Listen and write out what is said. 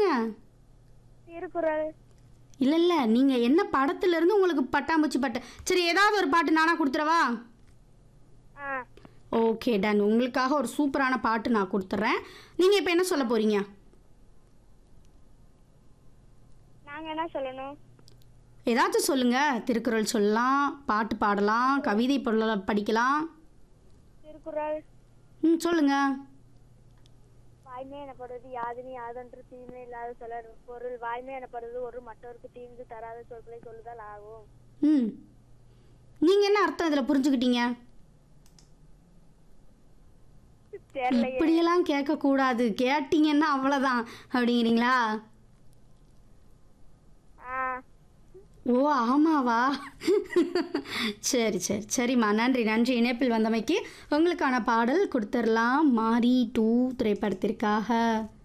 திருக்குறள் இல்லை இல்லை நீங்கள் என்ன படத்துல இருந்து உங்களுக்கு பட்டாம்பூச்சி பட்ட சரி ஏதாவது ஒரு பாட்டு நானா கொடுத்துறவா ஆ ஓகே டன் உங்களுக்காக ஒரு சூப்பரான பாட்டு நான் கொடுத்துட்றேன் நீங்கள் இப்போ என்ன சொல்ல போகிறீங்க நாங்க என்ன சொல்லணும் ஏதாச்சும் சொல்லுங்கள் திருக்குறள் சொல்லலாம் பாட்டு பாடலாம் கவிதை பொருள படிக்கலாம் திருக்குறள் ம் சொல்லுங்கள் வாய்மை எனப்படுவது யாதினி யாதொன்று தீமை இல்லாத சொல்ல பொருள் வாய்மை எனப்படுவது ஒரு மற்றவருக்கு தீங்கு தராத சொற்களை சொல்லுதல் ஆகும் ம் நீங்கள் என்ன அர்த்தம் இதில் புரிஞ்சுக்கிட்டீங்க தெரியலையே இப்படியெல்லாம் கேட்கக்கூடாது கேட்டீங்கன்னா அவ்வளோதான் அப்படிங்கிறீங்களா ஆ ஓ ஆமாவா சரி சரி சரிம்மா நன்றி நன்றி இணைப்பில் வந்தமைக்கு உங்களுக்கான பாடல் கொடுத்துடலாம் மாரி டூ திரைப்படத்திற்காக